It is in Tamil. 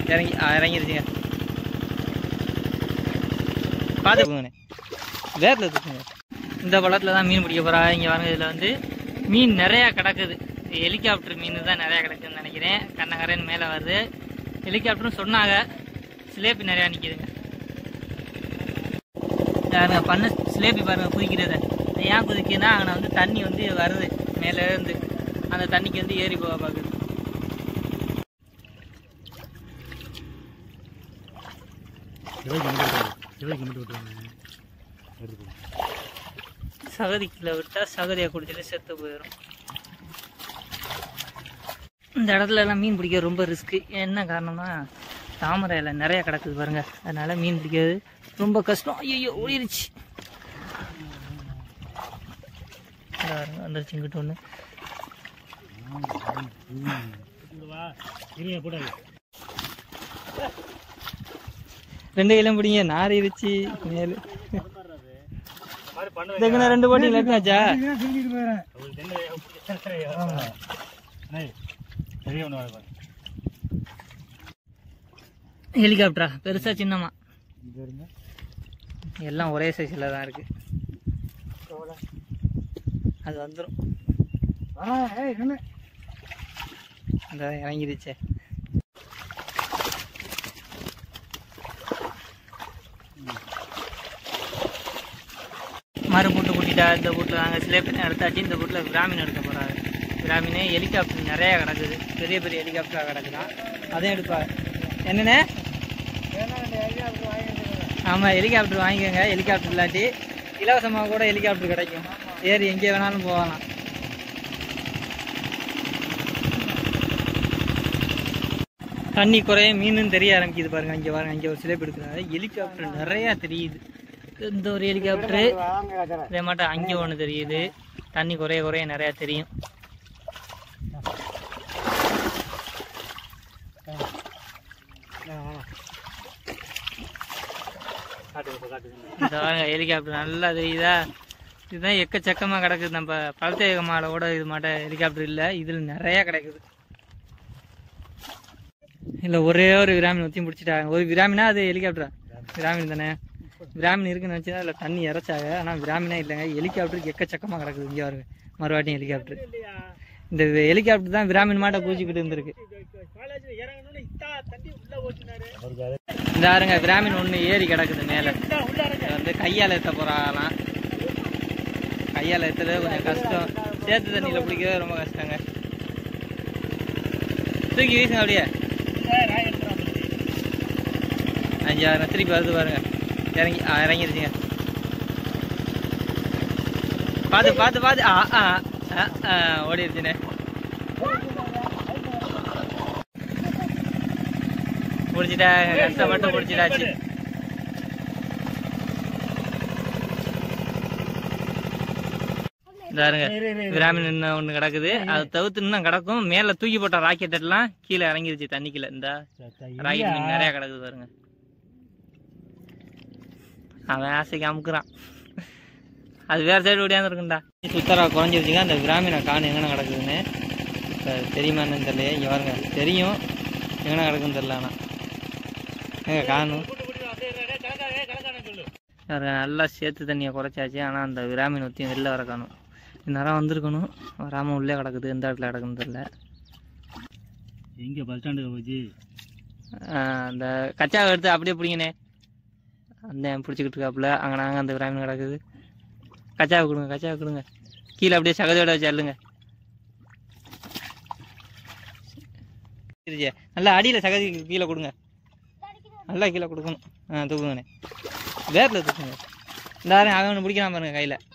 இறங்கி ஆ, இறங்கிருச்சுங்க பார்த்து போங்கண்ணே வேரில் தூக்குங்க இந்த குளத்துல தான் மீன் பிடிக்க போகிறா இங்கே பாருங்க இதில் வந்து மீன் நிறையா கிடக்குது ஹெலிகாப்டர் மீன் தான் நிறையா கிடக்குதுன்னு நினைக்கிறேன் கண்ணகரன்னு மேலே வருது ஹெலிகாப்டரும் சொன்னாங்க சிலேபி நிறையா நிற்கிதுங்க பாருங்க பண்ண சிலேபி பாருங்க குதிக்கிறத ஏன் குதிக்குன்னா அங்கே வந்து தண்ணி வந்து வருது மேலே இருந்து அந்த தண்ணிக்கு வந்து ஏறி போக பார்க்குது இருபது கிலோமீட்டர் இருபது கிலோமீட்டர் விட்டுருவாங்க எடுத்து போடு. சகதிக்குள்ள விட்டா சகதியை குடிச்சிட்டு செத்து போயிடும் இந்த இடத்துல எல்லாம் மீன் பிடிக்க ரொம்ப ரிஸ்க்கு என்ன காரணம்னா தாமரை இலை நிறைய கிடக்குது பாருங்க அதனால மீன் பிடிக்கிறது ரொம்ப கஷ்டம் ஐயோ ஓடிருச்சு இதோ பாருங்க, வந்துருச்சு இங்கிட்ட ஒன்று இங்க வா இருங்க போடாது ரெண்டு கையிலும் பிடிங்க நார் இருச்சு மேலு இந்த மாதிரி பண்ணுவேன் இதுக்குன்னு ரெண்டு போட்டி இல்லாட்டாச்சா செஞ்சுட்டு போயிடுறேன் அவங்களுக்கு என்ன பெரிய ஒன்று வர ஹெலிகாப்டரா பெருசா சின்னமா இங்கே இருங்க எல்லாம் ஒரே சைஸில் தான் இருக்கு அது வந்துடும் ஆ ஏய் என்ன அந்த இறங்கிடுச்சே மறு பூட்டு கூட்டிட்டா இந்த பூட்டில் நாங்கள் சிலேப்பினை எடுத்தாச்சு இந்த பூட்டில் பிராமின் எடுக்க போகிறாங்க பிராமினே ஹெலிகாப்டர் நிறையா கிடக்குது பெரிய பெரிய ஹெலிகாப்டராக கிடக்குதான் அதையும் எடுப்பாங்க என்னண்ணே ஆமாம் ஹெலிகாப்டர் வாங்கிக்கோங்க ஹெலிகாப்டர் இல்லாட்டி இலவசமாக கூட ஹெலிகாப்டர் கிடைக்கும் ஏறி எங்கே வேணாலும் போகலாம் தண்ணி குறைய மீனும் தெரிய ஆரம்பிக்குது பாருங்க இங்கே பாருங்க இங்கே ஒரு சிலை எடுக்கிறாங்க ஹெலிகாப்டர் நிறையா தெரியுது இந்த ஒரு ஹெலிகாப்டரு இதே மாட்டம் அங்கே ஒன்று தெரியுது தண்ணி குறைய குறைய நிறையா தெரியும் காட்டுங்க காட்டுங்க இந்த பாருங்க ஹெலிகாப்டர் நல்லா தெரியுதா இதுதான் எக்கச்சக்கமாக கிடக்குது நம்ம பழத்தேக மாலை கூட இது மாட்ட ஹெலிகாப்டர் இல்லை இதில் நிறையா கிடக்குது இல்லை ஒரே ஒரு விராமின் ஊற்றியும் பிடிச்சிட்டாங்க ஒரு விராமினா அது ஹெலிகாப்டரா விராமின் தானே விராமின் இருக்குன்னு நினச்சா அதில் தண்ணி இறச்சாங்க ஆனால் விராமினா இல்லைங்க ஹெலிகாப்டருக்கு எக்கச்சக்கமாக கிடக்குது இங்கே பாருங்க மறுவாட்டியும் ஹெலிகாப்டர் இந்த ஹெலிகாப்டர் தான் விராமின் மாட்ட பூச்சிக்கிட்டு இருந்திருக்கு காலேஜில் இறங்கணும்னு இத்தா தண்ணி உள்ளே ஓட்டினாரு அவருக்கு அது இந்த பாருங்க விராமின் ஒன்று ஏறி கிடக்குது மேலே இத்தா உள்ள இறங்க இது வந்து கையால் ஏற்ற போகிறாங்களாம் கையால் ஏற்றுறது கொஞ்சம் கஷ்டம் சேத்து தண்ணியில் பிடிக்கிறது ரொம்ப கஷ்டங்க தூக்கி வீசுங்க அப்படியே நான் எடுத்துறேன் அஞ்சாயிரம் திருப்பி வருது பாருங்க இறங்கி ஆ இறங்கிருச்சுங்க பார்த்து பார்த்து பார்த்து ஆ ஆ ஆ, ஆ ஓடிருச்சுண்ணே பிடிச்சிட்டா கஷ்டப்பட்டு பிடிச்சிட்டாச்சு இதாருங்க விராமின் இன்னும் ஒன்று கிடக்குது அது தவிர்த்து இன்னும் கிடக்கும் மேலே தூக்கி போட்ட ராக்கெட் எல்லாம் கீழே இறங்கிருச்சு தண்ணிக்குள்ள இந்த ராக்கெட் மீன் நிறைய கிடக்குது பாருங்க அவன் ஆசைக்கு அமுக்குறான் அது வேற சைடு ஓடியாந்து இருக்குண்டா சுத்தரா குறைஞ்சிருச்சுங்க அந்த கிராமீண காணு எங்கன கிடக்குதுன்னு இப்ப தெரியுமா என்னன்னு தெரியல இங்க பாருங்க தெரியும் எங்கன கிடக்குன்னு தெரியல ஆனா எங்க காணும் பாருங்க நல்லா சேத்து தண்ணியை குறைச்சாச்சு ஆனா அந்த விராமீன் ஒத்தியும் வெளில வர காணும் இந்நேரம் வந்திருக்கணும் வராம உள்ளே கிடக்குது எந்த இடத்துல கிடக்குன்னு தெரியல எங்க பஸ் ஸ்டாண்டுக்கு போச்சு ஆஹ் அந்த கச்சாவை எடுத்து அப்படியே பிடிங்கண்ணே அந்த பிடிச்சிக்கிட்டு இருக்காப்புல அங்கே நாங்கள் அந்த விராமீன் கிடக்குது கச்சாவை கொடுங்க கச்சாவை கொடுங்க கீழே அப்படியே சகதியோட வச்சு அள்ளுங்க சரிஜி நல்லா அடியில் சகதி கீழே கொடுங்க நல்லா கீழே கொடுக்கணும் ஆ தூக்குங்கண்ணே வேரில் தூக்குங்க இந்த அவன் ஒன்று பிடிக்கிறான் பாருங்க கையில்